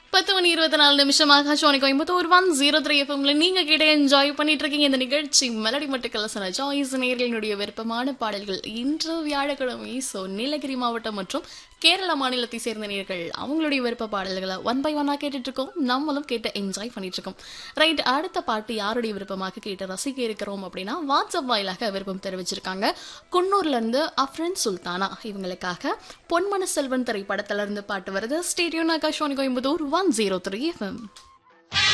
பத்து மணி இருபத்தி நாலு நிமிஷமாக Sony Coimbatore one zero three எஃப்எம்ல நீங்க கிட்ட என்ஜாய் பண்ணிட்டு இருக்கீங்க இந்த நிகழ்ச்சி மெலடி மட்டும் கலசன சாய்ஸ் நேர்களுடைய விருப்பமான பாடல்கள் இன்று வியாழக்கிழமை ஸோ நீலகிரி மாவட்டம் மற்றும் கேரள மாநிலத்தை சேர்ந்த நேர்கள் அவங்களுடைய விருப்ப பாடல்களை ஒன் பை ஒன்னா கேட்டுட்டு இருக்கோம் நம்மளும் கேட்டு என்ஜாய் பண்ணிட்டு இருக்கோம் ரைட் அடுத்த பாட்டு யாருடைய விருப்பமாக கேட்டு ரசிக்க இருக்கிறோம் அப்படின்னா வாட்ஸ்அப் வாயிலாக விருப்பம் தெரிவிச்சிருக்காங்க குன்னூர்ல இருந்து அஃப்ரன் சுல்தானா இவங்களுக்காக பொன்மன செல்வன் திரைப்படத்துல இருந்து பாட்டு வருது ஸ்டேடியோ நாகா Sony Coimbatore one zero three FM